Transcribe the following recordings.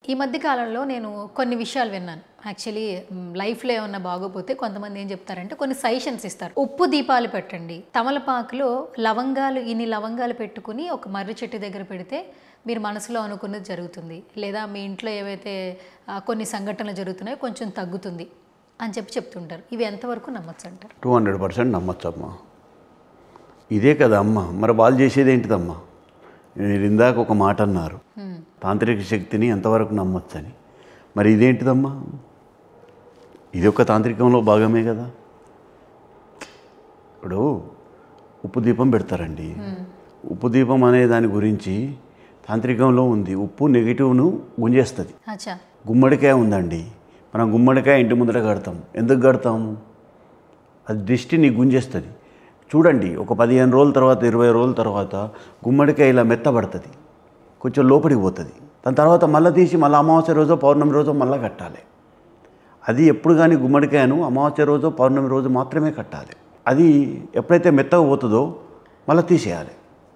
ఈ మధ్య కాలంలో నేను కొన్ని విషయాలు విన్నాను యాక్చువల్లీ లైఫ్లో ఏమన్నా బాగోపోతే కొంతమంది ఏం చెప్తారంటే కొన్ని సజెషన్స్ ఇస్తారు ఉప్పు దీపాలు పెట్టండి తమలపాకులో లవంగాలు ఇన్ని లవంగాలు పెట్టుకుని ఒక మర్రి చెట్టు దగ్గర పెడితే మీరు మనసులో అనుకున్నది జరుగుతుంది లేదా మీ ఇంట్లో ఏవైతే ఆ, కొన్ని సంఘటనలు జరుగుతున్నాయో కొంచెం తగ్గుతుంది అని చెప్పి చెప్తుంటారు ఇవి ఎంతవరకు నమ్మచ్చు అంటారు టూ హండ్రెడ్ పర్సెంట్ నమ్మచ్చమ్మా ఇదే కదా అమ్మ మరి వాళ్ళు చేసేది ఏంటిదమ్మా మీరు ఇందాక ఒక మాట అన్నారు తాంత్రిక శక్తిని ఎంతవరకు నమ్మొచ్చని మరి ఇదేంటిదమ్మా ఇది ఒక తాంత్రికంలో భాగమే కదా ఇప్పుడు ఉప్పు దీపం పెడతారండి ఉప్పు దీపం అనే దాని గురించి తాంత్రికంలో ఉంది ఉప్పు నెగిటివ్ను గుంజేస్తుంది అచ్చా గుమ్మడికాయ ఉందండి మనం గుమ్మడికాయ ఇంటి ముందర కడతాం ఎందుకు కడతాము అది దిష్టిని గుంజేస్తుంది చూడండి ఒక పదిహేను రోజుల తర్వాత ఇరవై రోజుల తర్వాత గుమ్మడికాయ ఇలా మెత్తబడుతుంది కొంచెం లోపలికి పోతుంది దాని తర్వాత మళ్ళీ తీసి మళ్ళీ అమావాస్య రోజు పౌర్ణమి రోజు మళ్ళీ కట్టాలి అది ఎప్పుడు కానీ గుమ్మడికాయను అమావాస్య రోజు పౌర్ణమి రోజు మాత్రమే కట్టాలి అది ఎప్పుడైతే మెత్తగా పోతుందో మళ్ళీ తీసేయాలి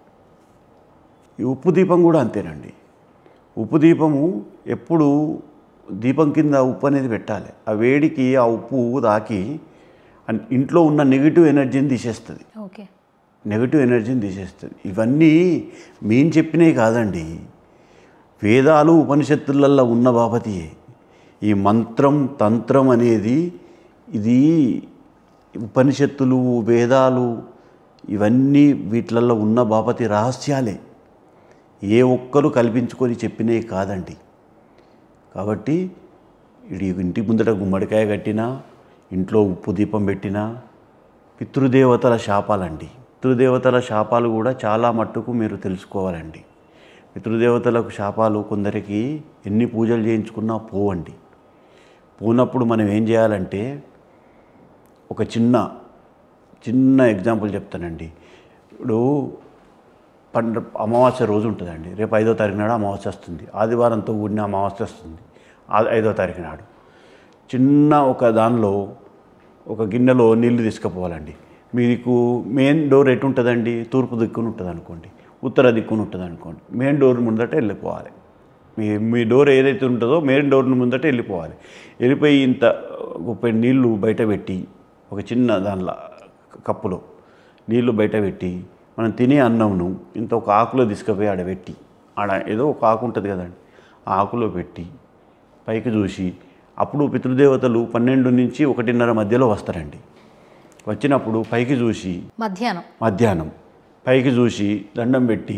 ఈ ఉప్పు దీపం కూడా అంతేనండి ఉప్పు దీపము ఎప్పుడు దీపం కింద ఉప్పు అనేది పెట్టాలి ఆ వేడికి ఆ ఉప్పు తాకి అన్- ఇంట్లో ఉన్న నెగిటివ్ ఎనర్జీని తీసేస్తుంది ఓకే నెగిటివ్ ఎనర్జీని తీసేస్తుంది ఇవన్నీ మేము చెప్పినవి కాదండి వేదాలు ఉపనిషత్తులల్లో ఉన్న బాపతియే ఈ మంత్రం తంత్రం అనేది ఇది ఉపనిషత్తులు వేదాలు ఇవన్నీ వీటిలలో ఉన్న బాపతి రహస్యాలే ఏ ఒక్కరు కల్పించుకొని చెప్పినవి కాదండి కాబట్టి ఇది ఇంటి ముందట గుమ్మడికాయ కట్టినా ఇంట్లో ఉప్పు దీపం పెట్టినా పితృదేవతల శాపాలండి పితృదేవతల శాపాలు కూడా చాలా మట్టుకు మీరు తెలుసుకోవాలండి పితృదేవతలకు శాపాలు కొందరికి ఎన్ని పూజలు చేయించుకున్నా పోవండి పోనప్పుడు మనం ఏం చేయాలంటే ఒక చిన్న చిన్న ఎగ్జాంపుల్ చెప్తానండి ఇప్పుడు పండ అమావాస్య రోజు ఉంటుందండి రేపు ఐదో తారీఖు నాడు అమావాస్య వస్తుంది ఆదివారంతో కూడిన అమావాస్య వస్తుంది ఆ- ఐదో తారీఖు నాడు చిన్న ఒక దానిలో ఒక గిన్నెలో నీళ్లు తీసుకుపోవాలండి మీకు మెయిన్ డోర్ ఎటు ఉంటుందండి తూర్పు దిక్కున ఉంటుంది అనుకోండి ఉత్తర దిక్కున ఉంటుంది అనుకోండి మెయిన్ డోర్ ముందట వెళ్ళిపోవాలి మీ మీ డోర్ ఏదైతే ఉంటుందో మెయిన్ డోర్ ముందట వెళ్ళిపోవాలి వెళ్ళిపోయి ఇంత ఒక నీళ్లు బయట పెట్టి ఒక చిన్న దానిలో కప్పులో నీళ్లు బయట పెట్టి మనం తినే అన్నంను ఇంత ఒక ఆకులో తీసుకుపోయి ఆడ పెట్టి ఆడ ఏదో ఒక ఆకు ఉంటుంది కదండి ఆ ఆకులో పెట్టి పైకి చూసి అప్పుడు పితృదేవతలు పన్నెండు నుంచి ఒకటిన్నర మధ్యలో వస్తారండి వచ్చినప్పుడు పైకి చూసి మధ్యాహ్నం మధ్యాహ్నం పైకి చూసి దండం పెట్టి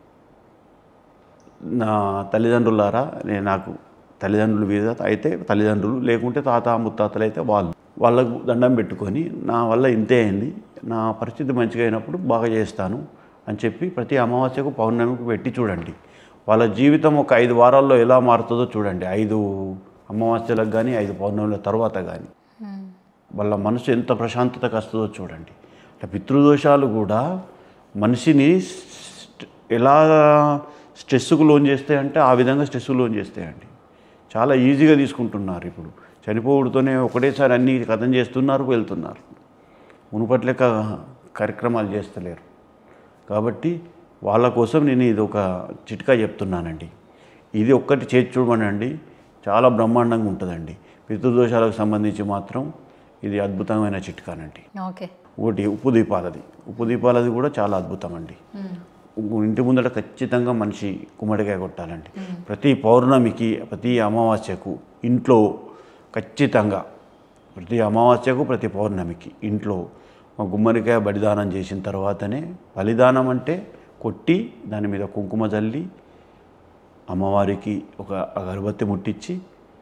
నా తల్లిదండ్రులారా నేను నాకు తల్లిదండ్రులు మీద అయితే తల్లిదండ్రులు లేకుంటే తాత ముత్తాతలు అయితే వాళ్ళు వాళ్ళకు దండం పెట్టుకొని నా వల్ల ఇంతే అయింది నా పరిస్థితి మంచిగా అయినప్పుడు బాగా చేస్తాను అని చెప్పి ప్రతి అమావాస్యకు పౌర్ణమికి పెట్టి చూడండి వాళ్ళ జీవితం ఒక ఐదు వారాల్లో ఎలా మారుతుందో చూడండి ఐదు అమావాస్యలకు కానీ ఐదు పౌర్ణముల తర్వాత కానీ వాళ్ళ మనసు ఎంత ప్రశాంతతకు వస్తుందో చూడండి అంటే పితృదోషాలు కూడా మనిషిని స్ట్- ఎలా స్ట్రెస్కు లోన్ చేస్తాయంటే ఆ విధంగా స్ట్రెస్కు లోన్ చేస్తాయండి చాలా ఈజీగా తీసుకుంటున్నారు ఇప్పుడు చనిపోవడంతోనే ఒకటేసారి అన్ని కథం చేస్తున్నారు వెళ్తున్నారు మునుపటి లెక్క కార్యక్రమాలు చేస్తలేరు కాబట్టి వాళ్ళ కోసం నేను ఇది ఒక చిట్కా చెప్తున్నానండి ఇది ఒక్కటి చేసి చూడమనండి చాలా బ్రహ్మాండంగా ఉంటుందండి పితృదోషాలకు సంబంధించి మాత్రం ఇది అద్భుతమైన చిట్కానండి ఓకే ఒకటి ఉప్పు దీపాలది ఉప్పు దీపాలది కూడా చాలా అద్భుతం అండి ఇంటి ముందట ఖచ్చితంగా మనిషి గుమ్మడికాయ కొట్టాలండి ప్రతి పౌర్ణమికి ప్రతి అమావాస్యకు ఇంట్లో ఖచ్చితంగా ప్రతి అమావాస్యకు ప్రతి పౌర్ణమికి ఇంట్లో ఒక గుమ్మడికాయ బలిదానం చేసిన తర్వాతనే బలిదానం అంటే కొట్టి దాని మీద కుంకుమ జల్లి అమ్మవారికి ఒక అగరబత్తి ముట్టించి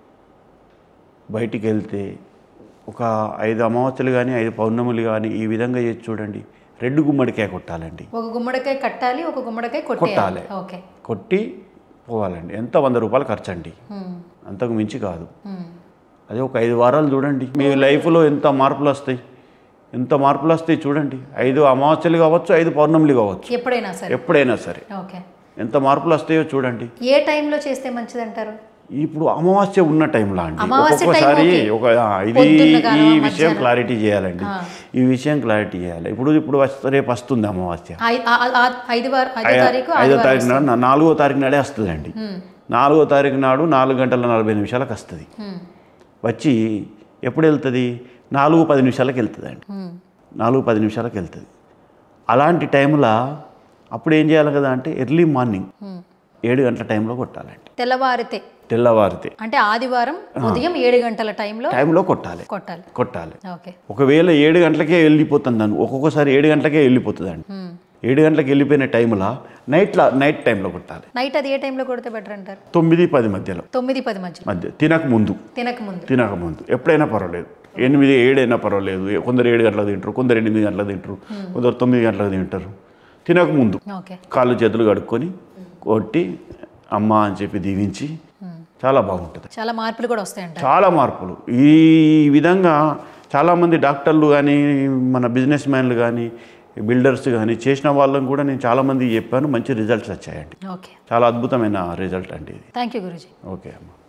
బయటికి వెళ్తే ఒక ఐదు అమావాస్యలు కానీ ఐదు పౌర్ణములు కానీ ఈ విధంగా చేసి చూడండి రెండు గుమ్మడికాయ కొట్టాలండి ఒక గుమ్మడికాయ కట్టాలి ఒక గుమ్మడికాయ కొట్టాలి. కొట్టేయాలి ఓకే కొట్టి పోవాలండి ఎంత వంద రూపాయలు ఖర్చు అండి మ్మ్. అంతకు మించి కాదు మ్మ్. అదే ఒక ఐదు వారాలు చూడండి మీ లైఫ్లో ఎంత మార్పులు వస్తాయి ఎంత మార్పులు వస్తాయి చూడండి ఐదు అమావాస్యలు కావచ్చు ఐదు పౌర్ణములు కావచ్చు ఎప్పుడైనా సరే ఎప్పుడైనా సరే ఓకే ఎంత మార్పులు వస్తాయో చూడండి ఏ టైంలో చేస్తే మంచిది అంటారు ఇప్పుడు అమావాస్య ఉన్న టైంలో అండి అమావాస్య time ఒక్కొక్కసారి ఓకే. ఒక ఆ, ఇది పొద్దున్న గానో, ఈ విషయం మధ్యాహ్నం. క్లారిటీ చేయాలండి ఆ. ఈ విషయం క్లారిటీ చేయాలి ఇప్పుడు ఇప్పుడు వస్త- రేపు వస్తుంది అమావాస్య ఐ- ఆ- ఆ- ఆ- ఐదు వారం ఐదో తారీఖు ఐదో ఆదివారం తారీఖు నాడు నా- నాలుగో తారీఖు నాడే వస్తుందండి మ్మ్. నాలుగో తారీఖు నాడు నాలుగు గంటల నలభై నిమిషాలకు వస్తుంది హ్మ్. వచ్చి ఎప్పుడు వెళ్తుంది నాలుగు పది నిమిషాలకు వెళ్తుందండి హ్మ్. నాలుగు పది నిమిషాలకు వెళ్తుంది అలాంటి టైంలో అప్పుడు ఏం చేయాలి కదా అంటే ఎర్లీ మార్నింగ్ హ్మ్. ఏడు గంటల టైంలో కొట్టాలండి తెల్లవారితే తెల్లవారితే అంటే ఆదివారం ఉదయం ఏడు గంటల టైంలో టైంలో కొట్టాలి కొట్టాలి కొట్టాలి ఓకే ఒకవేళ ఏడు గంటలకే వెళ్ళిపోతుంది దాన్ని ఒక్కొక్కసారి ఏడు గంటలకే వెళ్ళిపోతుందండి హ్మ్. ఏడు గంటలకు వెళ్ళిపోయిన టైంలో నైట్లో నైట్ టైంలో కొట్టాలి నైట్ అది ఏ టైంలో కొడితే బెటర్ అంటారు తొమ్మిది పది మధ్యలో తొమ్మిది పది మధ్య మధ్య తినక ముందు తినక ముందు తినక ముందు ఎప్పుడైనా పర్వాలేదు ఎనిమిది ఏడైనా పర్వాలేదు కొందరు ఏడు గంటలకు తింటారు కొందరు ఎనిమిది గంటలకు తింటారు కొందరు తొమ్మిది గంటలకు తింటారు తినక ముందు ఓకే కాళ్ళు చేతులు కడుక్కొని కొట్టి అమ్మ అని చెప్పి దీవించి చాలా బాగుంటుంది చాలా మార్పులు కూడా వస్తాయంట చాలా మార్పులు ఈ విధంగా చాలామంది డాక్టర్లు కానీ మన బిజినెస్ మ్యాన్లు కానీ బిల్డర్స్ కానీ చేసిన వాళ్ళని కూడా నేను చాలామంది చెప్పాను మంచి రిజల్ట్స్ వచ్చాయండి ఓకే చాలా అద్భుతమైన రిజల్ట్ అండి ఇది థ్యాంక్ యూ గురుజీ ఓకే అమ్మ